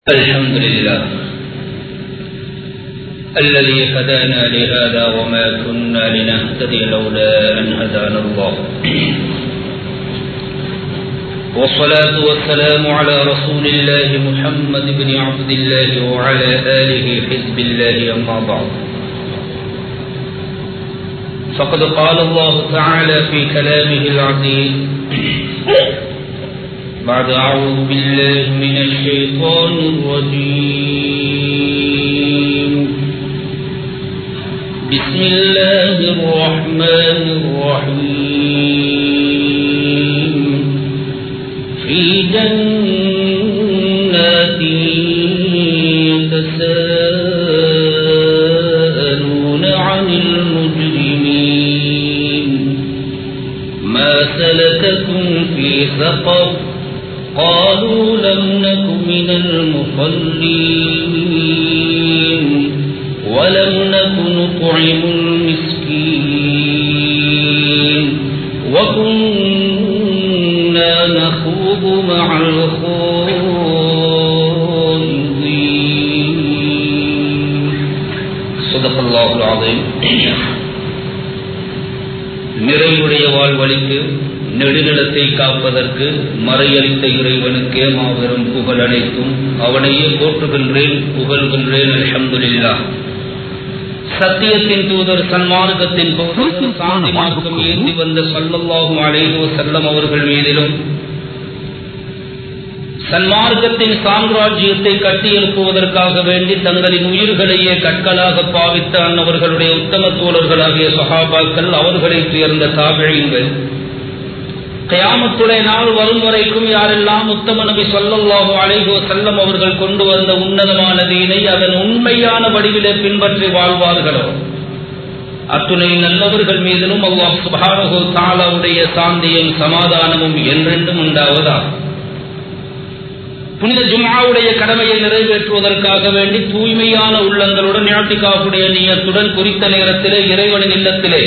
الحمد لله الذي هدانا لهذا وما كنا لنهتدي لولا أن هدانا الله والصلاة والسلام على رسول الله محمد بن عبد الله وعلى آله حزب الله أما بعد فقد قال الله تعالى في كلامه العزيز بعد أعوذ بالله من الشيطان الرجيم بسم الله الرحمن الرحيم في جنات يتساءلون عن المجرمين ما سلككم في سقر قالوا لم نك من المصلين ولم نك نطعم المسكين وكنا نخوض مع الخائضين صدق الله العظيم நிறைவுடைய வாழ்வழிக்கு நெடுநிலத்தை காப்பதற்கு மறையளித்த இறைவனுக்கே மாபெரும் புகழ் அனைத்தும் அவனையே போற்றுகின்றேன் புகழ்கின்றேன் அலமதுல்லா சத்தியத்தின் தூதர் சன்மார்க்கத்தின் சாந்தி மார்க்கம் ஏந்தி வந்த சொல்லல்லாகும் அலைவோ செல்லம் அவர்கள் மீதிலும் சன்மார்க்கத்தின் சாம்ராஜ்யத்தை கட்டியெழுப்புவதற்காக வேண்டி தங்களின் உயிர்களையே கற்களாக பாவித்த அன்னவர்களுடைய உத்தம தோழர்களாகிய சகாபாக்கள் அவர்களை துயர்ந்த தாபிழிங்கள் கயாமத்துடைய நாள் வரும் வரைக்கும் யாரெல்லாம் உத்தம நபி சொல்லல்லாஹு அலைகோ செல்லம் அவர்கள் கொண்டு வந்த உன்னதமான தீனை அதன் உண்மையான வடிவிலே பின்பற்றி வாழ்வார்களோ அத்துணை நல்லவர்கள் மீதிலும் அல்லாஹ் சுபானகோ தாலாவுடைய சாந்தியும் சமாதானமும் என்றென்றும் உண்டாவதா புனித ஜும்மாவுடைய கடமையை நிறைவேற்றுவதற்காக வேண்டி தூய்மையான உள்ளங்களுடன் ஞாட்டிகாவுடைய நீயத்துடன் குறித்த நேரத்திலே இறைவனின் இல்லத்திலே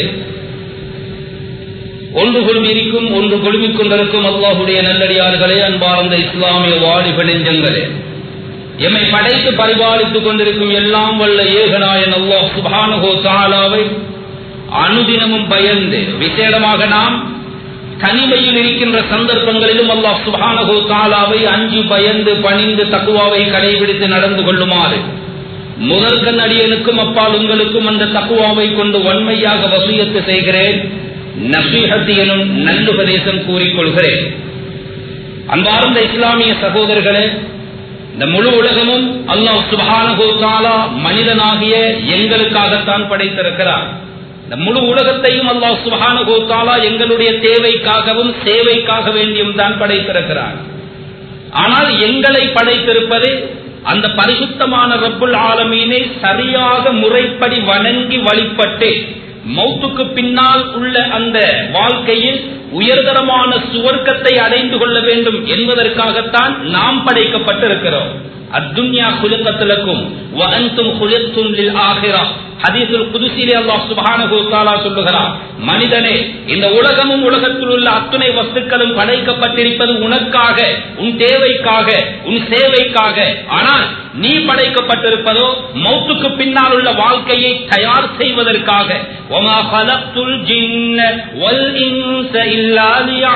ஒன்று கொள்மிருக்கும் ஒன்று கொழுமிக் கொண்டிருக்கும் அல்லாஹுடைய நல்லடியார்களே அன்பார்ந்த இஸ்லாமிய வாலிப நெஞ்சங்களே எம்மை படைத்து பரிபாலித்துக் கொண்டிருக்கும் எல்லாம் வல்ல ஏகநாயன் அல்லாஹ் சுபானுகோ சாலாவை அனுதினமும் பயந்து விசேடமாக நாம் தனிமையில் இருக்கின்ற சந்தர்ப்பங்களிலும் அல்லாஹ் சுபானகோ தாலாவை அஞ்சு பயந்து பணிந்து தக்குவாவை கடைபிடித்து நடந்து கொள்ளுமாறு முதற்கண் அடியனுக்கும் அப்பால் உங்களுக்கும் அந்த தக்குவாவை கொண்டு வன்மையாக வசூயத்து செய்கிறேன் நசீஹத் எனும் நல்லுபதேசம் கூறிக்கொள்கிறேன் அன்பார்ந்த இஸ்லாமிய சகோதரர்களே இந்த முழு உலகமும் அல்லாஹ் சுபானகோ தாலா மனிதனாகிய எங்களுக்காகத்தான் படைத்திருக்கிறார் இந்த முழு உலகத்தையும் அல்லாஹ் சுபானகோ தாலா எங்களுடைய தேவைக்காகவும் சேவைக்காக வேண்டியும் தான் படைத்திருக்கிறார் ஆனால் எங்களை படைத்திருப்பது அந்த பரிசுத்தமான ரப்புல் ஆலமீனை சரியாக முறைப்படி வணங்கி வழிபட்டு மௌத்துக்கு பின்னால் உள்ள அந்த வாழ்க்கையில் உயர்தரமான சுவர்க்கத்தை அடைந்து கொள்ள வேண்டும் என்பதற்காகத்தான் நாம் படைக்கப்பட்டிருக்கிறோம் அத்துன்யா குலுக்கத்திலக்கும் வஅன்தும் குலுத்தும் லில் ஆகிரா ஹதீஸுல் குதுசிலே அல்லாஹ் சுப்ஹானஹு தஆலா சொல்லுகிறார் மனிதனே இந்த உலகமும் உலகத்தில் உள்ள அத்துணை வஸ்துக்களும் படைக்கப்பட்டிருப்பது உனக்காக உன் தேவைக்காக உன் சேவைக்காக ஆனால் நீ படைக்கப்பட்டிருப்பதோ மௌத்துக்கு பின்னால் உள்ள வாழ்க்கையை தயார் செய்வதற்காக وما خلقت الجن والانس الا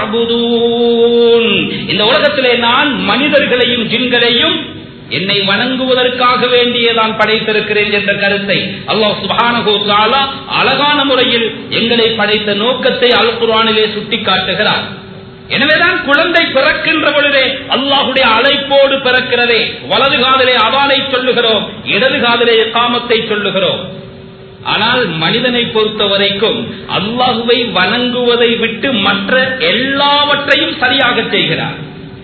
ليعبدون இந்த உலகத்திலே நான் மனிதர்களையும் ஜின்களையும் என்னை வணங்குவதற்காக வேண்டியே நான் படைத்திருக்கிறேன் என்ற கருத்தை அல்லாஹ் சுபானகோ தாலா அழகான முறையில் எங்களை படைத்த நோக்கத்தை அல் குரானிலே சுட்டிக்காட்டுகிறார் எனவேதான் குழந்தை பிறக்கின்ற பொழுதே அல்லாஹுடைய அழைப்போடு பிறக்கிறதே வலது காதலே அவானை சொல்லுகிறோம் இடது காதலே காமத்தை சொல்லுகிறோம் ஆனால் மனிதனை பொறுத்த வரைக்கும் அல்லாஹுவை வணங்குவதை விட்டு மற்ற எல்லாவற்றையும் சரியாக செய்கிறார்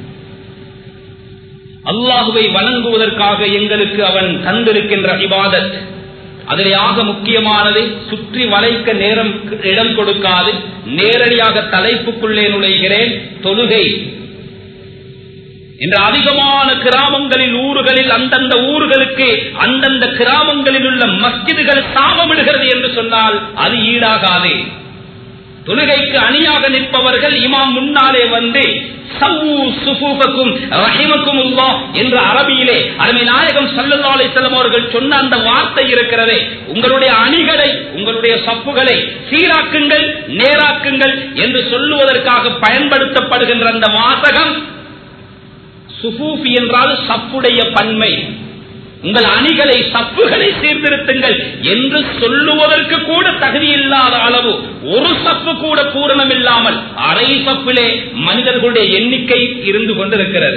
அல்லாஹுவை வணங்குவதற்காக எங்களுக்கு அவன் தந்திருக்கின்ற இபாதத் அதிலே ஆக முக்கியமானது சுற்றி வளைக்க நேரம் இடம் கொடுக்காது நேரடியாக தலைப்புக்குள்ளே நுழைகிறேன் தொழுகை இன்று அதிகமான கிராமங்களில் ஊர்களில் அந்தந்த ஊர்களுக்கு அந்தந்த கிராமங்களில் உள்ள மஸ்ஜிதுகள் சாபமிடுகிறது என்று சொன்னால் அது ஈடாகாது தொழுகைக்கு அணியாக நிற்பவர்கள் இமாம் முன்னாலே வந்து சவ்வு சுஃபூஃபக்கும் ரஹிமக்கும் உல்லா என்ற அரபியிலே அருமை நாயகம் சல்லல்லா அலிஸ்லாம் அவர்கள் சொன்ன அந்த வார்த்தை இருக்கிறதே உங்களுடைய அணிகளை உங்களுடைய சப்புகளை சீராக்குங்கள் நேராக்குங்கள் என்று சொல்லுவதற்காக பயன்படுத்தப்படுகின்ற அந்த வாசகம் சுஃபூஃபி என்றால் சப்புடைய பன்மை உங்கள் அணிகளை சப்புகளை சீர்திருத்துங்கள் என்று சொல்லுவதற்கு கூட தகுதி இல்லாத அளவு ஒரு சப்பு கூட பூரணம் இல்லாமல் அரை சப்பிலே மனிதர்களுடைய எண்ணிக்கை இருந்து கொண்டிருக்கிறது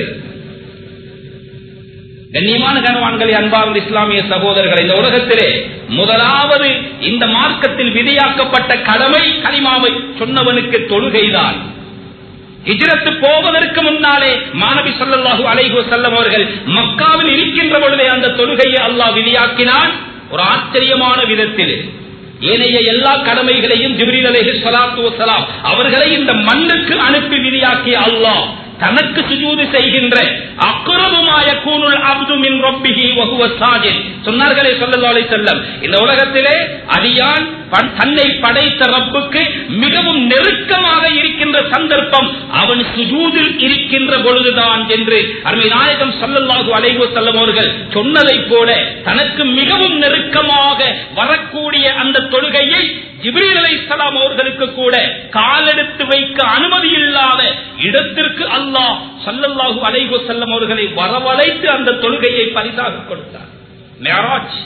கண்ணியமான கனவான்களை அன்பார்ந்த இஸ்லாமிய சகோதரர்கள் இந்த உலகத்திலே முதலாவது இந்த மார்க்கத்தில் விதியாக்கப்பட்ட கடமை கனிமாவை சொன்னவனுக்கு தொழுகைதான் ஹிஜ்ரத்து போவதற்கு முன்னாலே மாணவி சொல்லல்லாஹு அலைஹு செல்லம் அவர்கள் மக்காவில் இருக்கின்ற பொழுதே அந்த தொழுகையை அல்லாஹ் விதியாக்கினான் ஒரு ஆச்சரியமான விதத்தில் ஏனைய எல்லா கடமைகளையும் ஜிப்ரீல் அலைஹி ஸலாத்து வஸலாம் அவர்களை இந்த மண்ணுக்கு அனுப்பி விதியாக்கிய அல்லாஹ் தனக்கு சுஜூது செய்கின்ற அக்குரபுமாய கூனுல் அப்து மின் ரப்பிஹி வஹுவ சாஜித் சொன்னார்களே ஸல்லல்லாஹு அலைஹி வஸல்லம் இந்த உலகத்திலே அடியான் ப- தன்னை படைத்த ரப்புக்கு மிகவும் நெருக்கமாக இருக்கின்ற சந்தர்ப்பம் அவன் சுஜூதில் இருக்கின்ற பொழுதுதான் என்று அருமை நாயகம் ஸல்லல்லாஹு அலைஹி வஸல்லம் அவர்கள் சொன்னதைப் போல தனக்கு மிகவும் நெருக்கமாக வரக்கூடிய அந்த தொழுகையை ஜிப்ரீல் அலைஹிஸ்ஸலாம் அவர்களுக்கு கூட காலெடுத்து வைக்க அனுமதி இல்லாத இடத்திற்கு அல்லாஹ் ஸல்லல்லாஹு அலைஹி வஸல்லம் அவர்களை வரவழைத்து அந்த தொழுகையை பரிசாக கொடுத்தார் மேராஜ்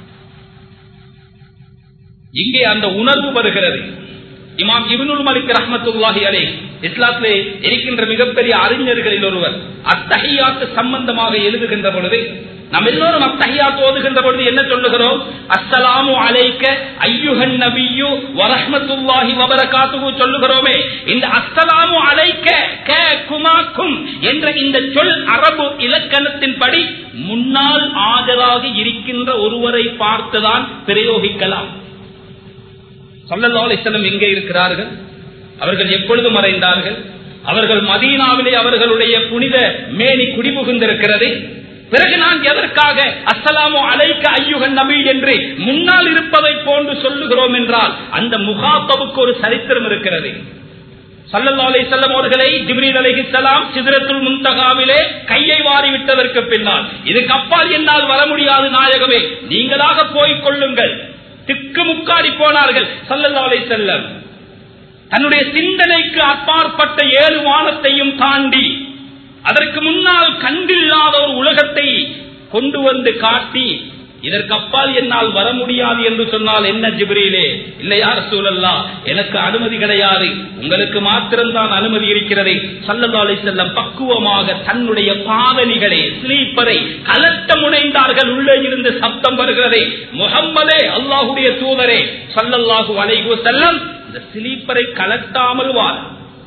இங்கே அந்த உணர்வு வருகிறது இமாம் இப்னுல் மலிக் ரஹ்மத்துல்லாஹி அலைஹ் இஸ்லாத்திலே இருக்கின்ற மிகப்பெரிய அறிஞர்களில் ஒருவர் அத்தஹியாத்து சம்பந்தமாக எழுதுகின்ற பொழுது நாம் எல்லோரும் அத்தஹியாத் ஓதுகின்ற பொழுது என்ன சொல்லுகிறோம் அஸ்ஸலாமு அலைக்க ஐயுஹன் நபியு வரஹ்மத்துல்லாஹி வபரகாத்துஹு சொல்லுகிறோமே இந்த அஸ்ஸலாமு அலைக்க க குமாக்கும் என்ற இந்த சொல் அரபு இலக்கணத்தின்படி முன்னால் ஆஜராகி இருக்கின்ற ஒருவரை பார்த்துதான் பிரயோகிக்கலாம் சல்லல்லா அலிஸ்லம் எங்கே இருக்கிறார்கள் அவர்கள் எப்பொழுது மறைந்தார்கள் அவர்கள் மதீனாவிலே அவர்களுடைய புனித மேனி குடிபுகுந்திருக்கிறது பிறகு நான் எதற்காக அஸ்ஸலாமு அலைக்க ஐயுகன் நபி என்று முன்னால் இருப்பதை போன்று சொல்லுகிறோம் என்றால் அந்த முகாத்தவுக்கு ஒரு சரித்திரம் இருக்கிறது சல்லல்லா அலைஹி வஸல்லம் அவர்களை ஜிப்ரீல் அலைஹிஸ்ஸலாம் சிதறத்துல் முன்தகாவிலே கையை வாரி விட்டதற்கு பின்னால் இதுக்கு அப்பால் என்னால் வர முடியாது நாயகமே நீங்களாக போய்க் கொள்ளுங்கள் திக்கு முக்காடி போனார்கள் சல்லல்லா அலைஹி வஸல்லம் தன்னுடைய சிந்தனைக்கு அப்பாற்பட்ட ஏழு வானத்தையும் தாண்டி அதற்கு முன்னால் கண்டில்லாத ஒரு உலகத்தை கொண்டு வந்து காட்டி இதற்கு அப்பால் என்னால் வர முடியாது என்று சொன்னால் என்ன ஜிப்ரீலே இல்லை யார் சூழல்லா எனக்கு அனுமதி கிடையாது உங்களுக்கு மாத்திரம்தான் அனுமதி இருக்கிறது சல்லல்லாலை செல்லம் பக்குவமாக தன்னுடைய பாதணிகளை ஸ்லீப்பரை கலட்ட முனைந்தார்கள் உள்ளே இருந்து சப்தம் வருகிறதே முகம்மதே அல்லாஹுடைய தூதரே சல்லல்லாஹு அலைஹு செல்லம் இந்த ஸ்லீப்பரை கலட்டாமல் வார்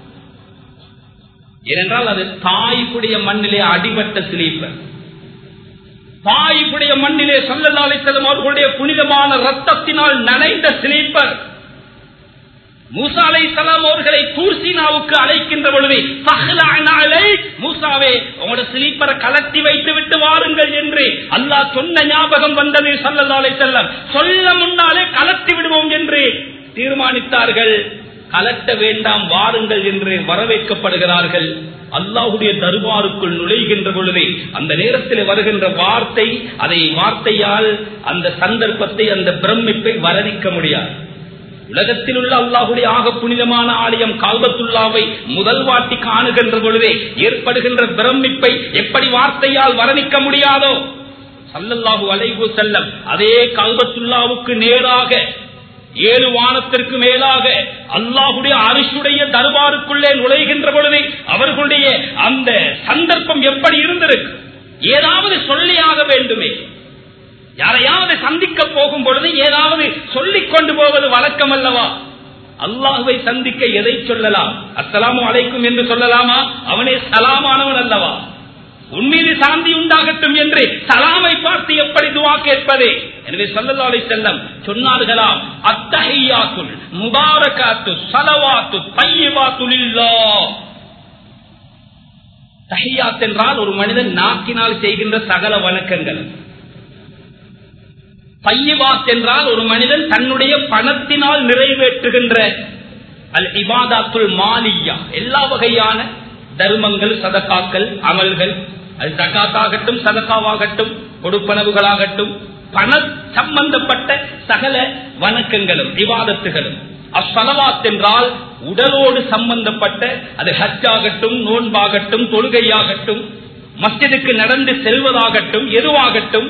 ஏனென்றால் அது தாய்க்குடைய மண்ணிலே அடிபட்ட ஸ்லீப்பர் தாய்க்குடைய மண்ணிலே சொல்லலாலை செல்லும் அவர்களுடைய புனிதமான ரத்தத்தினால் நனைந்த ஸ்லீப்பர் மூசாலை சலாம் அவர்களை தூர்சீனாவுக்கு அழைக்கின்ற பொழுது "ஃபஹ்லஅனா மூசாவே உங்களோட ஸ்லீப்பரை கலட்டி வைத்து விட்டு வாருங்கள் என்று அல்லாஹ் சொன்ன ஞாபகம் வந்தது சல்லல்லாலை செல்லம் சொல்ல முன்னாலே கலட்டி விடுவோம் என்று தீர்மானித்தார்கள் கலட்ட வேண்டாம் வாருங்கள் என்று வரவேற்கப்படுகிறார்கள் அல்லாஹுடைய தர்பாருக்குள் நுழைகின்ற பொழுது அந்த நேரத்தில் வருகின்ற வார்த்தை அதை வார்த்தையால் அந்த சந்தர்ப்பத்தை அந்த பிரமிப்பை வரவிக்க முடியாது உலகத்தில் உள்ள அல்லாஹுடைய ஆக புனிதமான ஆலயம் கால்பத்துல்லாவை முதல் வாட்டி காணுகின்ற பொழுதே ஏற்படுகின்ற பிரமிப்பை எப்படி வார்த்தையால் வர்ணிக்க முடியாதோ சல்லல்லாஹு அலைஹு செல்லம் அதே கால்பத்துல்லாவுக்கு நேராக ஏழு வானத்திற்கு மேலாக அல்லாஹுடைய அரிசுடைய தர்பாருக்குள்ளே நுழைகின்ற பொழுது அவர்களுடைய அந்த சந்தர்ப்பம் எப்படி இருந்திருக்கு ஏதாவது சொல்லியாக வேண்டுமே யாரையாவது சந்திக்க போகும் பொழுது ஏதாவது சொல்லிக் கொண்டு போவது வழக்கம் அல்லவா அல்லாஹுவை சந்திக்க எதை சொல்லலாம் அஸ்ஸலாமு அலைக்கும் என்று சொல்லலாமா அவனே சலாமானவன் அல்லவா உன்மீது சாந்தி உண்டாகட்டும் என்று சலாமை பார்த்து எப்படி துவா கேட்பதே எனவே சல்லல்லாஹு செல்லம் சொன்னார்களாம் அத்தஹியாத்துல் முபாரகாத்து சலவாத்து பையவாத்துலில்லா தஹியாத் என்றால் ஒரு மனிதன் நாக்கினால் செய்கின்ற சகல வணக்கங்கள் பையவாத் என்றால் ஒரு மனிதன் தன்னுடைய பணத்தினால் நிறைவேற்றுகின்ற அல் இபாதாத்துல் மாலியா எல்லா வகையான தர்மங்கள் சதக்காக்கள் அமல்கள் அது சகாத்தாகட்டும் சதக்காவாகட்டும் கொடுப்பனவுகளாகட்டும் பண சம்பந்தப்பட்ட சகல வணக்கங்களும் விவாதத்துகளும் அஸ்வலவாத் என்றால் உடலோடு சம்பந்தப்பட்ட அது ஹஜ்ஜாகட்டும் நோன்பாகட்டும் தொழுகையாகட்டும் மஸ்ஜிதுக்கு நடந்து செல்வதாகட்டும் எதுவாகட்டும்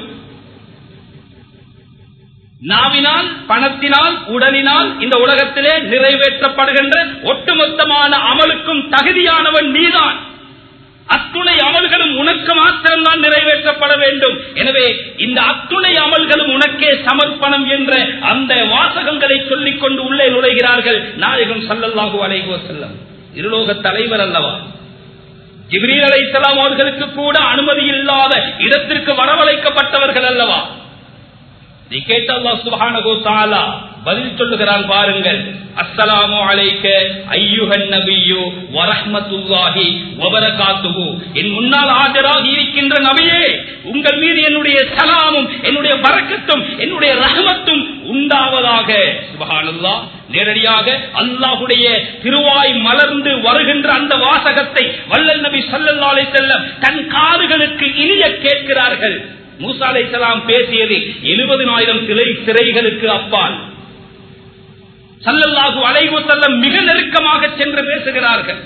நாவினால் பணத்தினால் உடலினால் இந்த உலகத்திலே நிறைவேற்றப்படுகின்ற ஒட்டுமொத்தமான அமலுக்கும் தகுதியானவன் நீதான் அத்துணை அமல்களும் உனக்கு மாத்திரம்தான் நிறைவேற்றப்பட வேண்டும் எனவே இந்த அத்துணை அமல்களும் உனக்கே சமர்ப்பணம் என்ற அந்த வாசகங்களை சொல்லிக் கொண்டு உள்ளே நுழைகிறார்கள் நாயகம் சல்லல்லாஹு அலைகோ செல்லம் இருலோக தலைவர் அல்லவா ஜிப்ரீல் அலைஹிஸ்ஸலாம் அவர்களுக்கு கூட அனுமதி இல்லாத இடத்திற்கு வரவழைக்கப்பட்டவர்கள் அல்லவா நீ கேட்ட அல்லாஹ் சுப்ஹானஹு தஆலா பதில் சொல்லுகிறான் பாருங்கள் அஸ்ஸலாமு அலைக்க ஐயுஹன் நபியு வரஹ்மத்துல்லாஹி வபரகாத்துஹு என் முன்னால் ஆஜராகி இருக்கின்ற நபியே உங்கள் மீது என்னுடைய சலாமும் என்னுடைய பரக்கத்தும் என்னுடைய ரஹமத்தும் உண்டாவதாக சுபஹானல்லாஹ் நேரடியாக அல்லாஹுடைய திருவாய் மலர்ந்து வருகின்ற அந்த வாசகத்தை வல்லல் நபி ஸல்லல்லாஹு அலைஹி வஸல்லம் தன் காதுகளுக்கு இனிய கேட்கிறார்கள் மூசா அலைஹிஸ்ஸலாம் பேசியது எழுபதினாயிரம் சிலை சிறைகளுக்கு அப்பால் சல்லல்லாஹு அலைஹி செல்லம் மிக நெருக்கமாக சென்று பேசுகிறார்கள்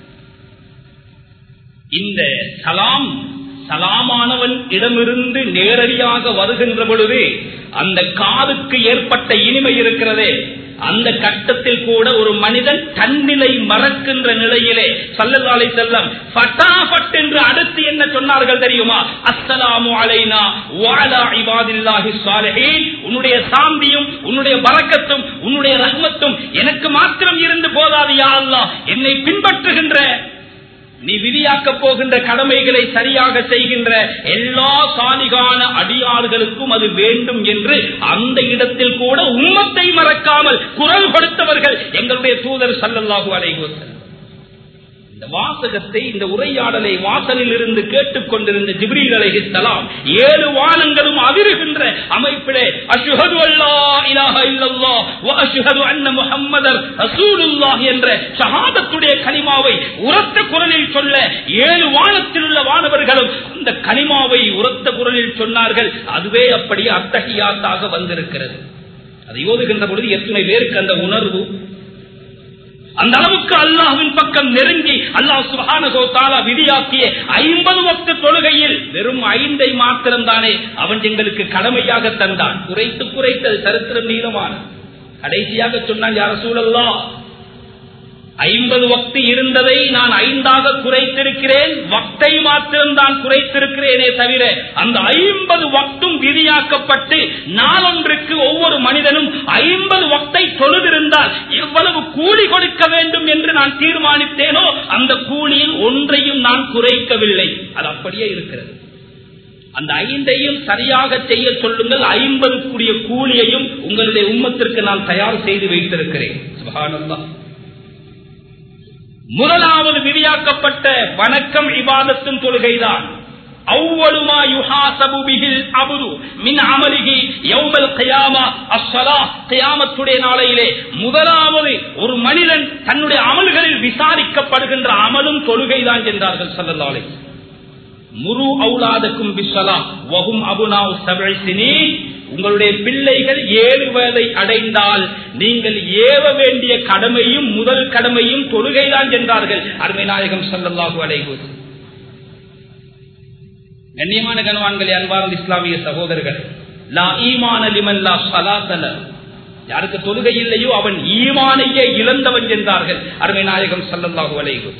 இந்த சலாம் சலாமானவன் இடமிருந்து நேரடியாக வருகின்ற பொழுது அந்த காதுக்கு ஏற்பட்ட இனிமை இருக்கிறதே அந்த கட்டத்தில் கூட ஒரு மனிதன் தன்னிலை மறக்கின்ற நிலையிலே சல்லல்லாலை செல்லம் பட்டாபட் என்று அடுத்து என்ன சொன்னார்கள் தெரியுமா அஸ்ஸலாமு அலைனா வாலா இபாதில்லாஹி சாலிஹீன் உன்னுடைய சாந்தியும் உன்னுடைய பரக்கத்தும் உன்னுடைய ரஹ்மத்தும் எனக்கு மாத்திரம் இருந்து போதாது யா அல்லாஹ் என்னை பின்பற்றுகின்ற நீ விதியாக்க போகின்ற கடமைகளை சரியாக செய்கின்ற எல்லா சாலிகான அடியார்களுக்கும் அது வேண்டும் என்று அந்த இடத்தில் கூட உம்மத்தை மறக்காமல் குரல் கொடுத்தவர்கள் எங்களுடைய தூதர் சல்லல்லாஹு அலைஹி இந்த வாசகத்தை இந்த உரையாடலை வாசலில் இருந்து கேட்டுக் கொண்டிருந்த ஜிப்ரீல் அலைஹிஸ்ஸலாம் ஏழு வானங்களும் அதிருகின்ற அமைப்பிலே அஷ்ஹது அல்லா இலாஹ இல்லல்லாஹ் வ அஷ்ஹது அன்ன முஹம்மதர் ரசூலுல்லாஹ் என்ற ஷஹாதத்துடைய கலிமாவை உரத்த குரலில் சொல்ல ஏழு வானத்தில் உள்ள வானவர்களும் அந்த கலிமாவை உரத்த குரலில் சொன்னார்கள் அதுவே அப்படியே அத்தகையாத்தாக வந்திருக்கிறது அதை ஓதுகின்ற பொழுது எத்தனை பேருக்கு அந்த உணர்வு அந்த அளவுக்கு அல்லாஹ்வின் பக்கம் நெருங்கி அல்லாஹ் சுபானகோ தாலா விதியாக்கிய ஐம்பது வக்த தொழுகையில் வெறும் ஐந்தை மாத்திரம் தானே அவன் எங்களுக்கு கடமையாக தந்தான் குறைத்து குறைத்தது சரித்திரம் நீளமான கடைசியாக சொன்னான் யார சூழல்லா ஐம்பது வக்தி இருந்ததை நான் ஐந்தாக குறைத்திருக்கிறேன் வக்தை மாத்திரம் தான் குறைத்திருக்கிறேனே தவிர அந்த ஐம்பது வக்தும் விதியாக்கப்பட்டு நாளொன்றுக்கு ஒவ்வொரு மனிதனும் ஐம்பது வக்தை தொழுதிருந்தால் எவ்வளவு கூலி கொடுக்க வேண்டும் என்று நான் தீர்மானித்தேனோ அந்த கூலியில் ஒன்றையும் நான் குறைக்கவில்லை அது அப்படியே இருக்கிறது அந்த ஐந்தையும் சரியாக செய்ய சொல்லுங்கள் ஐம்பதுக்குரிய கூலியையும் உங்களுடைய உம்மத்திற்கு நான் தயார் செய்து வைத்திருக்கிறேன் சுபஹானல்லாஹ் முதலாவது விதியாக்கப்பட்ட வணக்கம் இபாதத்தும் தொழுகைதான் அவ்வளுமா யுஹாசபு பிஹில் அபுது மின் அமலிகி யௌமல் கியாமா அஸ்ஸலா கியாமத்துடைய நாளையிலே முதலாவது ஒரு மனிதன் தன்னுடைய அமல்களில் விசாரிக்கப்படுகின்ற அமலும் தொழுகைதான் என்றார்கள் ஸல்லல்லாஹு அலைஹி முரு அவுலாதக்கும் பிஸ்ஸலா வஹும் அபுனாவு சபை சினீன் உங்களுடைய பிள்ளைகள் ஏழு வயதை அடைந்தால் நீங்கள் ஏவ வேண்டிய கடமையும் முதல் கடமையும் தொழுகைதான் என்றார்கள் அருமை நாயகம் சல்லல்லாஹு அலைஹி கண்ணியமான கனவான்கள் அன்பார்ந்த இஸ்லாமிய சகோதரர்கள் லா ஈமான லிமன் லா ஸலாத்தல யாருக்கு தொழுகை இல்லையோ அவன் ஈமானையே இழந்தவன் என்றார்கள் அருமை நாயகம் சல்லல்லாஹு அலைஹி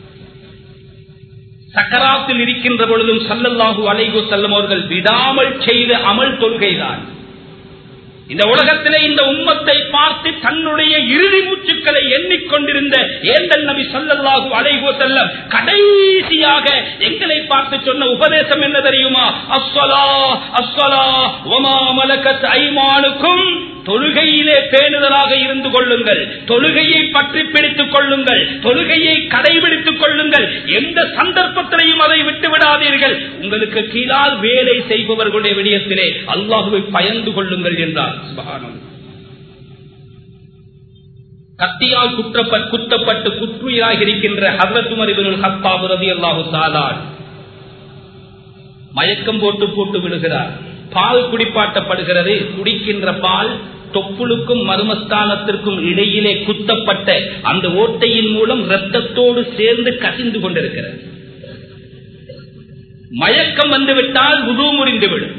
சக்கராத்தில் இருக்கின்ற பொழுதும் சல்லல்லாஹு அலைகு செல்லும் அவர்கள் விடாமல் செய்த அமல் தொழுகைதான் இந்த உலகத்திலே இந்த உம்மத்தை பார்த்து தன்னுடைய இறுதி மூச்சுக்களை எண்ணிக்கொண்டிருந்த ஏந்தல் நபி சொல்லல்லாஹு அலைகோ செல்லம் கடைசியாக எங்களை பார்த்து சொன்ன உபதேசம் என்ன தெரியுமா அஸ்வலா அஸ்வலா ஒமா மலக்கத் ஐமானுக்கும் தொழுகையிலே பேணுதலாக இருந்து கொள்ளுங்கள் தொழுகையை பற்றி பிடித்துக் கொள்ளுங்கள் தொழுகையை கடைபிடித்துக் கொள்ளுங்கள் எந்த சந்தர்ப்பத்திலையும் அதை விட்டு விடாதீர்கள் உங்களுக்கு கீழால் வேலை செய்பவர்களுடைய விடயத்திலே அல்லாஹுவை பயந்து கொள்ளுங்கள் என்றார் சுபகானம் கத்தியால் குற்றப்பட்டு குத்தப்பட்டு குற்றுயிராக இருக்கின்ற ஹசரத் உமர் இப்னுல் ஹத்தாப் ரலியல்லாஹு தஆலா மயக்கம் போட்டு போட்டு விடுகிறார் பால் குடிப்பாட்டப்படுகிறது குடிக்கின்ற பால் தொப்புளுக்கும் மர்மஸ்தானத்திற்கும் இடையிலே குத்தப்பட்ட அந்த ஓட்டையின் மூலம் இரத்தத்தோடு சேர்ந்து கசிந்து கொண்டிருக்கிறது மயக்கம் வந்துவிட்டால் உது முறிந்துவிடும்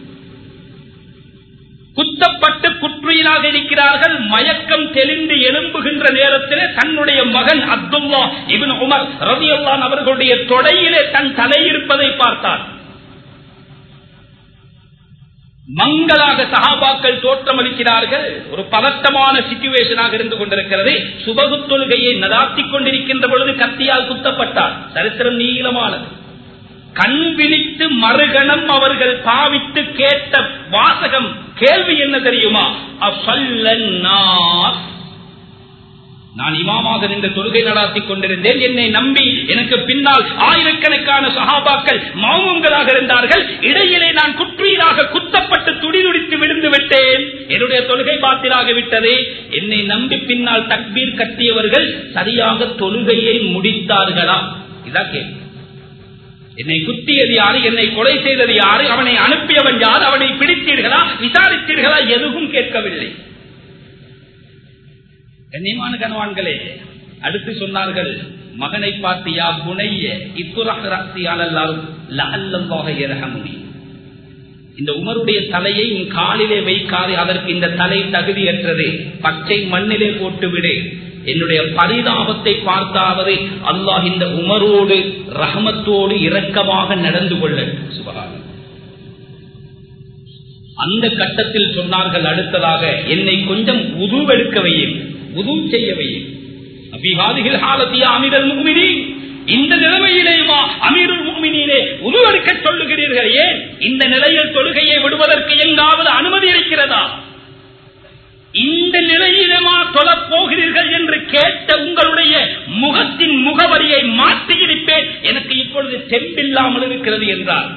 குத்தப்பட்டு குற்றுயிராக இருக்கிறார்கள் மயக்கம் தெளிந்து எழும்புகின்ற நேரத்திலே தன்னுடைய மகன் அப்துல்லா இபின் உமர் ரவியல்லான் அவர்களுடைய தொடையிலே தன் தலை இருப்பதை பார்த்தார் மங்களாக சகாபாக்கள் தோற்றமளிக்கிறார்கள் ஒரு பதட்டமான சிச்சுவேஷனாக இருந்து கொண்டிருக்கிறது சுபகு தொழுகையை நடாத்திக் கொண்டிருக்கின்ற பொழுது கத்தியால் குத்தப்பட்டார் சரித்திரம் நீளமானது கண் விழித்து மறுகணம் அவர்கள் பாவித்து கேட்ட வாசகம் கேள்வி என்ன தெரியுமா அஃபல்லன்னாஸ் நான் இமாமாக நின்று தொழுகை நடாத்திக் கொண்டிருந்தேன் என்னை நம்பி எனக்கு பின்னால் ஆயிரக்கணக்கான சகாபாக்கள் மௌனங்களாக இருந்தார்கள் இடையிலே நான் குற்றியலாக குத்தப்பட்டு துடிதுடித்து விழுந்து விட்டேன் என்னுடைய தொழுகை பாத்திராக விட்டது என்னை நம்பி பின்னால் தக்பீர் கட்டியவர்கள் சரியாக தொழுகையை முடித்தார்களா இதான் கேள்வி என்னை குத்தியது யாரு என்னை கொலை செய்தது யாரு அவனை அனுப்பியவன் யார் அவனை பிடித்தீர்களா விசாரித்தீர்களா எதுவும் கேட்கவில்லை கண்ணியமான கனவான்களே அடுத்து சொன்னார்கள் மகனை பார்த்து யா புனைய இத்துரகமுனி இந்த உமருடைய தலையை உன் காலிலே வைக்காது அதற்கு இந்த தலை தகுதியற்றது பச்சை மண்ணிலே போட்டுவிடு என்னுடைய பரிதாபத்தை பார்த்தாவது அல்லாஹ் இந்த உமரோடு ரஹமத்தோடு இரக்கமாக நடந்து கொள்ளட்டும் சுபகாரம் அந்த கட்டத்தில் சொன்னார்கள் அடுத்ததாக என்னை கொஞ்சம் உதுவெடுக்க வையும் உது செய்ய வையும் அபிவாதிகள் ஹாலத்திய அமீரல் முக்மினி இந்த நிலைமையிலேயுமா அமீருல் முக்மினிலே உருவெடுக்க சொல்லுகிறீர்கள் ஏன் இந்த நிலையில் தொழுகையை விடுவதற்கு எங்காவது அனுமதி இருக்கிறதா இந்த நிலையிலுமா தொழப் போகிறீர்கள் என்று கேட்ட உங்களுடைய முகத்தின் முகவரியை மாற்றியிருப்பேன் எனக்கு இப்பொழுது தெம்பில்லாமல் இருக்கிறது என்றார்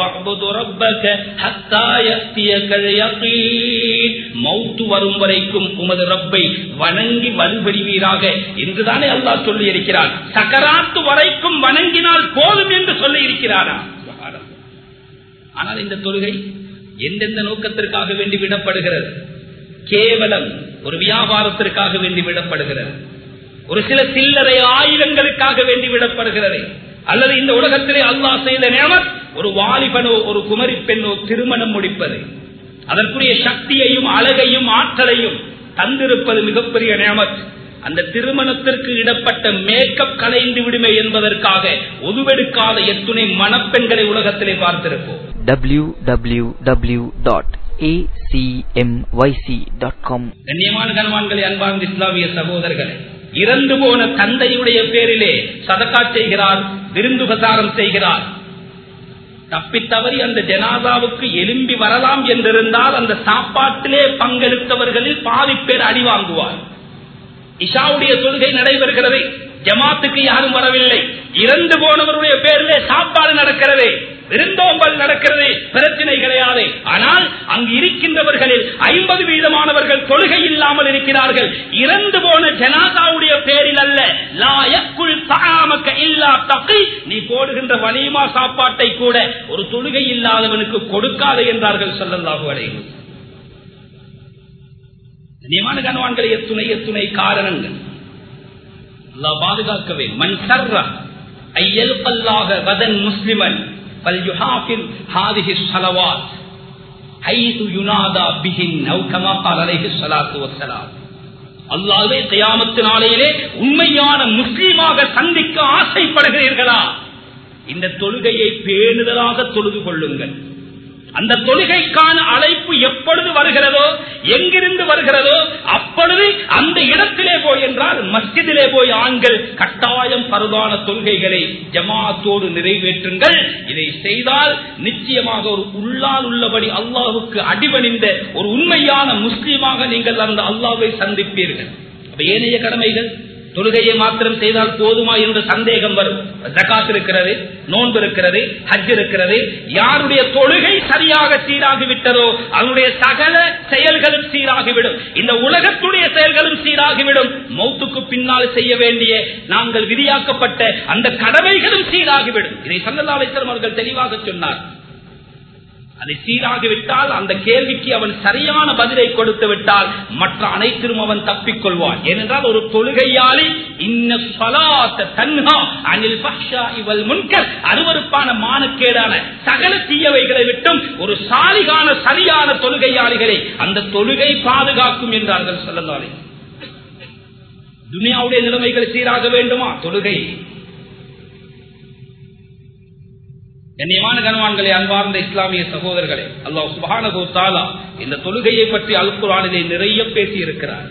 மௌத்து வரும் வரைக்கும் உமது ரப்பை வணங்கி வலுபெறுவீராக என்றுதானே அல்லாஹ் சொல்லி இருக்கிறார் சக்கராத்து வரைக்கும் வணங்கினால் போதும் என்று சொல்லி இருக்கிறாரா ஆனால் இந்த தொழுகை எந்தெந்த நோக்கத்திற்காக வேண்டி விடப்படுகிறது கேவலம் ஒரு வியாபாரத்திற்காக வேண்டி விடப்படுகிறது ஒரு சில சில்லறை ஆயுதங்களுக்காக வேண்டி விடப்படுகிறது அல்லது இந்த உலகத்திலே அல்லாஹ் செய்த நியமத் ஒரு வாலிபனோ ஒரு குமரி பெண்ணோ திருமணம் முடிப்பது அதற்குரிய சக்தியையும் அழகையும் ஆற்றலையும் தந்திருப்பது மிகப்பெரிய நியமத் அந்த திருமணத்திற்கு இடப்பட்ட மேக்கப் கலைந்து விடுமே என்பதற்காக ஒதுவெடுக்காத எத்துணை மணப்பெண்களை உலகத்திலே பார்த்திருப்போம் www.acmyc.com கண்ணியமான கனவான்களை அன்பார்ந்த இஸ்லாமிய சகோதரர்களே இறந்து போன தந்தையுடைய பேரிலே சதக்கா செய்கிறார் விருந்து பிரசாரம் செய்கிறார் தப்பித்தவறி அந்த ஜனாதாவுக்கு எலும்பி வரலாம் என்றிருந்தால் அந்த சாப்பாட்டிலே பங்கெடுத்தவர்களில் பாதி பேர் அடி வாங்குவார் இஷாவுடைய தொழுகை நடைபெறுகிறது ஜமாத்துக்கு யாரும் வரவில்லை இறந்து போனவருடைய பேரிலே சாப்பாடு நடக்கிறது விருந்தோம்பல் நடக்கிறது பிரச்சனை கிடையாது ஆனால் அங்கு இருக்கின்றவர்களில் ஐம்பது வீதமானவர்கள் தொழுகை இல்லாமல் இருக்கிறார்கள் இறந்து போன ஜனாதாவுடைய பேரில் அல்ல லாயக்குள் தாமக்க இல்லா தகை நீ போடுகின்ற வலிமா சாப்பாட்டை கூட ஒரு தொழுகை இல்லாதவனுக்கு கொடுக்காது என்றார்கள் சொல்லல்லாஹு அலைவு நியமான கனவான்கள் எத்துணை எத்துணை காரணங்கள் அல்லாஹ் பாதுகாக்கவே மண் சர்ற ஐயல் பல்லாக வதன் முஸ்லிமன் فليحافظ هذه الصلوات حيث ينادى بهن او كما قال عليه الصلاه والسلام அல்லாஹ்வே கியாமத்து நாளையிலே உண்மையான முஸ்லீமாக சந்திக்க ஆசைப்படுகிறீர்களா இந்த தொழுகையை பேணுதலாக தொழுது கொள்ளுங்கள் அந்த தொழுகைக்கான அழைப்பு எப்பொழுது வருகிறதோ எங்கிருந்து வருகிறதோ அப்பொழுது அந்த இடத்திலே போய் என்றால் மஸ்ஜிதிலே போய் ஆண்கள் கட்டாயம் பருவான தொழுகைகளை ஜமாத்தோடு நிறைவேற்றுங்கள் இதை செய்தால் நிச்சயமாக ஒரு உள்ளால் உள்ளபடி அல்லாஹுக்கு அடிபணிந்த ஒரு உண்மையான முஸ்லீமாக நீங்கள் அந்த அல்லாவை சந்திப்பீர்கள் அப்ப ஏனைய கடமைகள் தொழுகையை மாத்திரம் செய்தால் போதுமா என்ற சந்தேகம் வரும் ஜகாத் இருக்கிறது நோன்பு இருக்கிறது ஹஜ் இருக்கிறது யாருடைய தொழுகை சரியாக சீராகிவிட்டதோ அவனுடைய சகல செயல்களும் சீராகிவிடும் இந்த உலகத்துடைய செயல்களும் சீராகிவிடும் மௌத்துக்கு பின்னால் செய்ய வேண்டிய நாங்கள் விதியாக்கப்பட்ட அந்த கடமைகளும் சீராகிவிடும் இதை சங்கதாலேஸ்வரம் அவர்கள் தெளிவாக சொன்னார் அதை சீராகிவிட்டால் அந்த கேள்விக்கு அவன் சரியான பதிலை கொடுத்து விட்டால் மற்ற அனைத்திலும் அவன் தப்பிக் கொள்வான் ஏனென்றால் ஒரு தொழுகையாளி இன்ன சலாத்த தன்ஹா அனில் பக்ஷா இவள் முன்கர் அருவருப்பான மானக்கேடான சகல தீயவைகளை விட்டும் ஒரு சாலிகான சரியான தொழுகையாளிகளை அந்த தொழுகை பாதுகாக்கும் என்றார்கள் சொல்லலாலே துனியாவுடைய நிலைமைகள் சீராக வேண்டுமா தொழுகை கண்ணியமான கனவான்களே அன்பார்ந்த இஸ்லாமிய சகோதரர்களே அல்லாஹ் சுபானகோ தாலா இந்த தொழுகையை பற்றி அல்குரானிலே நிறைய பேசி இருக்கிறார்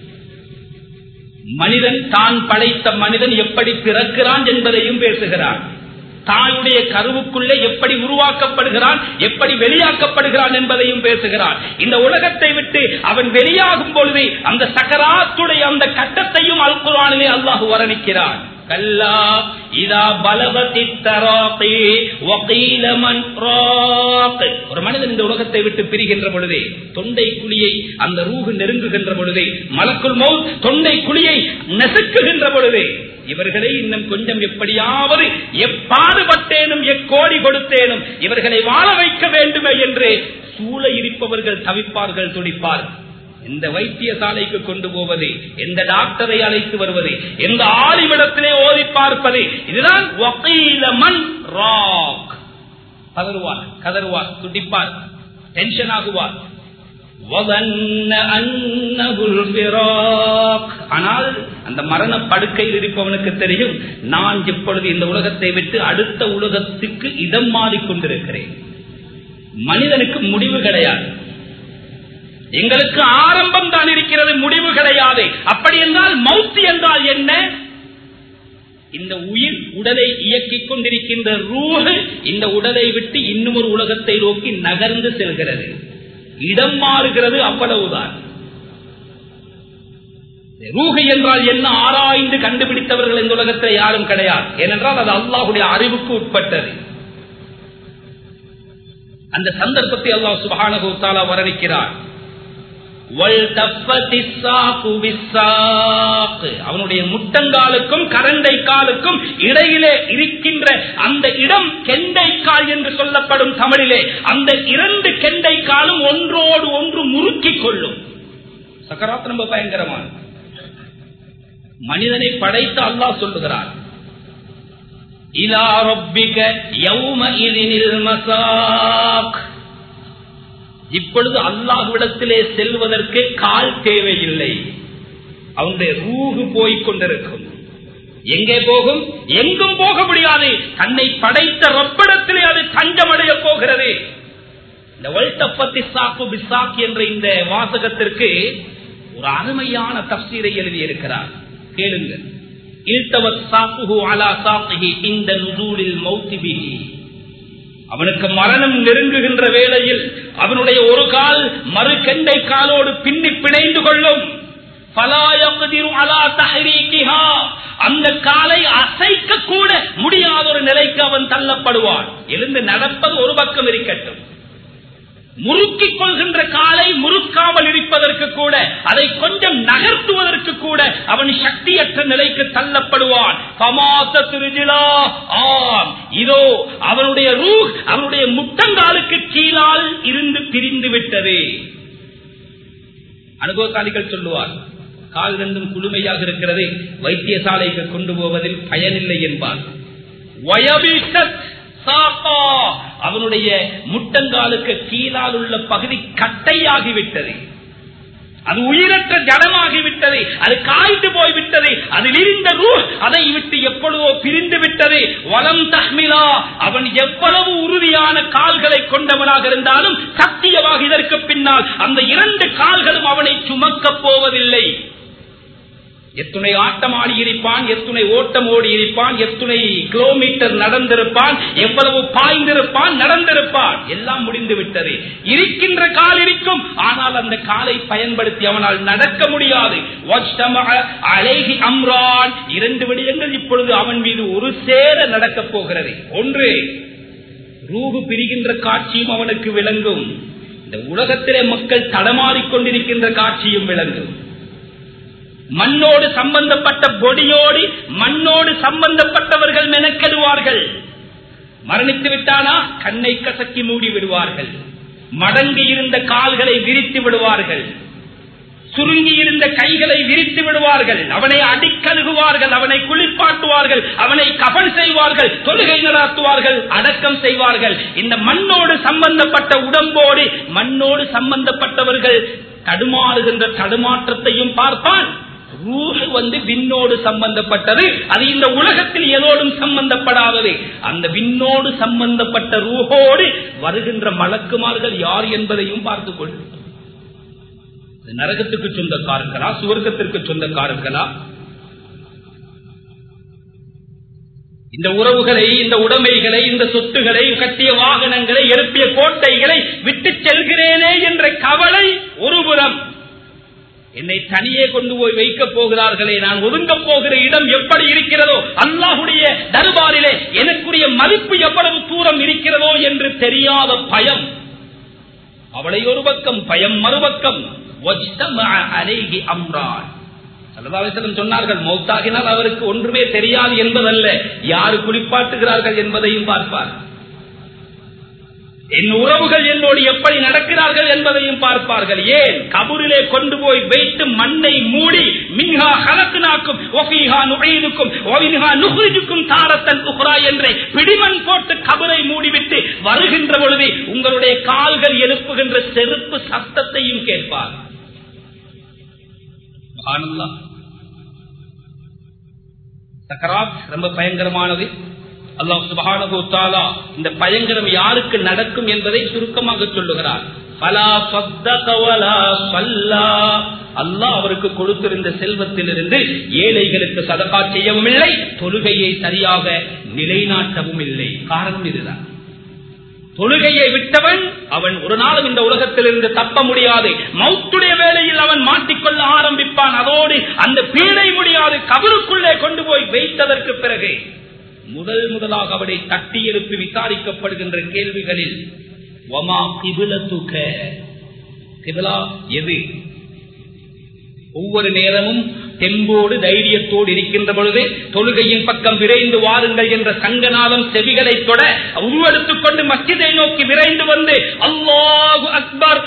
மனிதன் தான் படைத்த மனிதன் எப்படி பிறக்கிறான் என்பதையும் பேசுகிறான் தாயுடைய கருவுக்குள்ளே எப்படி உருவாக்கப்படுகிறான் எப்படி வெளியாக்கப்படுகிறான் என்பதையும் பேசுகிறான் இந்த உலகத்தை விட்டு அவன் வெளியாகும் பொழுது அந்த சக்கராத்துடைய அந்த கட்டத்தையும் அல்குரானிலே அல்லாஹு வர்ணிக்கிறான் கல்லா இதா பலவதி தராகி வகீல மன் ராக் ஒரு மனிதன் இந்த உலகத்தை விட்டு பிரிகின்ற பொழுதே தொண்டை குழியை அந்த ரூகு நெருங்குகின்ற பொழுதே மலக்குள் மௌத் தொண்டை குழியை நெசுக்குகின்ற பொழுதே இவர்களை இன்னும் கொஞ்சம் எப்படியாவது எப்பாடுபட்டேனும் எக்கோடி கொடுத்தேனும் இவர்களை வாழ வைக்க வேண்டுமே என்று சூழ இருப்பவர்கள் தவிப்பார்கள் துடிப்பார்கள் எந்த வைத்தியசாலைக்கு கொண்டு போவது எந்த டாக்டரை அழைத்து வருவது எந்த ஆலிமிடத்திலே ஓதி பார்ப்பது இதுதான் மண் ராக் கதறுவார் கதறுவார் துடிப்பார் டென்ஷன் ஆகுவார் ஆனால் அந்த மரண படுக்கையில் இருப்பவனுக்கு தெரியும் நான் இப்பொழுது இந்த உலகத்தை விட்டு அடுத்த உலகத்துக்கு இடம் மாறிக்கொண்டிருக்கிறேன் மனிதனுக்கு முடிவு கிடையாது எங்களுக்கு ஆரம்பம் தான் இருக்கிறது முடிவு கிடையாது அப்படி என்றால் மௌத்து என்றால் என்ன இந்த உயிர் உடலை இயக்கிக் கொண்டிருக்கின்ற ரூஹு இந்த உடலை விட்டு இன்னும் ஒரு உலகத்தை நோக்கி நகர்ந்து செல்கிறது இடம் மாறுகிறது அவ்வளவுதான் ரூஹு என்றால் என்ன ஆராய்ந்து கண்டுபிடித்தவர்கள் இந்த உலகத்தில் யாரும் கிடையாது ஏனென்றால் அது அல்லாஹுடைய அறிவுக்கு உட்பட்டது அந்த சந்தர்ப்பத்தை அல்லாஹ் சுபானகுத்தாலா வர்ணிக்கிறார் அவனுடைய முட்டங்காலுக்கும் கரண்டை காலுக்கும் இடையிலே இருக்கின்ற அந்த இடம் கெண்டை கால் என்று சொல்லப்படும் தமிழிலே அந்த இரண்டு கெண்டை காலும் ஒன்றோடு ஒன்று முறுக்கிக் கொள்ளும் சக்கராத் ரொம்ப பயங்கரமான மனிதனை படைத்து அல்லாஹ் சொல்லுகிறார் இலா ரப்பிக யௌம இதினில் மசாக் இப்பொழுது அல்லாஹ்விடத்திலே செல்வதற்கு கால் தேவையில்லை அவனுடைய ரூகு போய்க் கொண்டிருக்கும் எங்கே போகும் எங்கும் போக முடியாது தன்னை படைத்த ரப்பிடத்திலே அது தஞ்சமடைய போகிறது இந்த வல்தப்பத்தி சாக்கு பிசாக் என்ற இந்த வாசகத்திற்கு ஒரு அருமையான தப்சீரை எழுதியிருக்கிறார் கேளுங்கள் இல்தவத் சாக்குஹு அலா சாக்குஹி இந்த நுதூலில் மௌத்திபிஹி அவனுக்கு மரணம் நெருங்குகின்ற வேளையில் அவனுடைய ஒரு கால் மறு கெண்டை காலோடு பின்னி பிணைந்து கொள்ளும் அந்த காலை அசைக்க கூட முடியாத ஒரு நிலைக்கு அவன் தள்ளப்படுவான் எழுந்து நடப்பது ஒரு பக்கம் இருக்கட்டும் முறுக்கிக் கொள்கின்ற காலை முறுக்காமல் இருப்பதற்கு கூட அதை கொஞ்சம் நகர்த்துவதற்கு கூட அவன் சக்தியற்ற நிலைக்கு தள்ளப்படுவான் ஆம் இதோ அவனுடைய ரூஹ் அவனுடைய முட்டங்காலுக்கு கீழால் இருந்து பிரிந்து விட்டது அனுபவசாலிகள் சொல்லுவார் கால் ரெண்டும் குளுமையாக இருக்கிறது வைத்தியசாலைக்கு கொண்டு போவதில் பயனில்லை என்பார் அவனுடைய முட்டங்காலுக்கு கீழால் உள்ள பகுதி கட்டையாகிவிட்டது அது உயிரற்ற ஜடமாகிவிட்டது அது காய்ந்து போய்விட்டது அதில் இருந்த ரூ அதை விட்டு எப்பொழுதோ பிரிந்து விட்டது வளம் தஹ்மிலா அவன் எவ்வளவு உறுதியான கால்களை கொண்டவனாக இருந்தாலும் சத்தியமாக இதற்கு பின்னால் அந்த இரண்டு கால்களும் அவனை சுமக்கப் போவதில்லை எத்துணை ஆட்டம் ஆடி இருப்பான் எத்துணை ஓட்டம் ஓடி இருப்பான் எத்துணை கிலோமீட்டர் நடந்திருப்பான் எவ்வளவு பாய்ந்திருப்பான் நடந்திருப்பான் எல்லாம் முடிந்து விட்டது இருக்கின்ற கால் இருக்கும் ஆனால் அந்த காலை பயன்படுத்தி அவனால் நடக்க முடியாது அழகி அம்ரான் இரண்டு விடயங்கள் இப்பொழுது அவன் மீது ஒரு சேர நடக்கப் போகிறது ஒன்று ரூகு பிரிகின்ற காட்சியும் அவனுக்கு விளங்கும் இந்த உலகத்திலே மக்கள் தடமாறிக்கொண்டிருக்கின்ற காட்சியும் விளங்கும் மண்ணோடு சம்பந்தப்பட்ட பொடியோடு மண்ணோடு சம்பந்தப்பட்டவர்கள் மெனக்கெடுவார்கள் மரணித்து விட்டானா கண்ணை கசக்கி மூடி விடுவார்கள் மடங்கி இருந்த கால்களை விரித்து விடுவார்கள் சுருங்கி இருந்த கைகளை விரித்து விடுவார்கள் அவனை அடிக்கழுகுவார்கள் அவனை குளிப்பாட்டுவார்கள் அவனை கபன் செய்வார்கள் தொழுகை நடாத்துவார்கள் அடக்கம் செய்வார்கள் இந்த மண்ணோடு சம்பந்தப்பட்ட உடம்போடு மண்ணோடு சம்பந்தப்பட்டவர்கள் தடுமாறுகின்ற தடுமாற்றத்தையும் பார்ப்பான் ரூஹ் வந்து விண்ணோடு சம்பந்தப்பட்டது அது இந்த உலகத்தில் எதோடும் சம்பந்தப்படாதது அந்த விண்ணோடு சம்பந்தப்பட்ட ரூஹோடு வருகின்ற மலக்குமார்கள் யார் என்பதையும் பார்த்துக் கொள்ளும் நரகத்துக்கு சொந்தக்காரர்களா சுவர்க்கத்திற்கு சொந்தக்காரர்களா இந்த உறவுகளை இந்த உடைமைகளை இந்த சொத்துகளை கட்டிய வாகனங்களை எழுப்பிய கோட்டைகளை விட்டு செல்கிறேனே என்ற கவலை ஒருபுறம் என்னை தனியே கொண்டு போய் வைக்கப் போகிறார்களே நான் ஒதுங்க போகிற இடம் எப்படி இருக்கிறதோ அல்லாஹுடைய தர்பாரிலே எனக்குரிய மதிப்பு எவ்வளவு தூரம் இருக்கிறதோ என்று தெரியாத பயம் அவளை ஒரு பக்கம் பயம் மறுபக்கம் அம்ரான் சொன்னார்கள் மௌத்தாகினால் அவருக்கு ஒன்றுமே தெரியாது என்பதல்ல யாரு குளிப்பாட்டுகிறார்கள் என்பதையும் பார்ப்பார் என் உறவுகள் என்னோடு எப்படி நடக்கிறார்கள் என்பதையும் பார்ப்பார்கள் ஏன் கபூரிலே கொண்டு போய் வைத்து மண்ணை மூடி மின்ஹா கலத்தினாக்கும் ஒஃபீஹா நுழைதுக்கும் ஒவின்ஹா நுகுஜுக்கும் தாரத்தன் உஹ்ரா என்றே பிடிமண் போட்டு கபரை மூடிவிட்டு வருகின்ற பொழுது உங்களுடைய கால்கள் எழுப்புகின்ற செருப்பு சத்தத்தையும் கேட்பார் சக்கராத் ரொம்ப பயங்கரமானது அல்லாஹ் சுபஹானஹு தஆலா இந்த பயங்கரம் யாருக்கு நடக்கும் என்பதை சுருக்கமாக சொல்லுகிறார் ஃபலா ஸத்தக வலா ஸல்லா அல்லாஹ் அவருக்கு கொடுத்திருந்த செல்வத்திலிருந்து ஏழைகளுக்கு சதகா செய்யவும் இல்லை தொழுகையை சரியாக நிலைநாட்டவும் இல்லை காரணம் இதுதான் தொழுகையை விட்டவன் அவன் ஒரு நாளும் இந்த உலகத்திலிருந்து தப்ப முடியாது மௌத்துடைய வேளையில் அவன் மாட்டிக்கொள்ள ஆரம்பிப்பான் அதோடு அந்த பீடை முடியாது கபருக்குள்ளே கொண்டு போய் வைத்ததற்கு பிறகு முதல் முதலாக அவனை தட்டி எழுப்பி விசாரிக்கப்படுகின்ற கேள்விகளில் ஒமா கிபிலத்துக கிபிலா எது ஒவ்வொரு நேரமும் தெம்போடு தைரியத்தோடு இருக்கின்ற பொழுது தொழுகையின் பக்கம் விரைந்து வாருங்கள் என்ற சங்கநாதம் செவிகளை தொட உருவெடுத்துக் கொண்டு மஸ்ஜிதை நோக்கி விரைந்து வந்து அல்லாஹு அக்பர்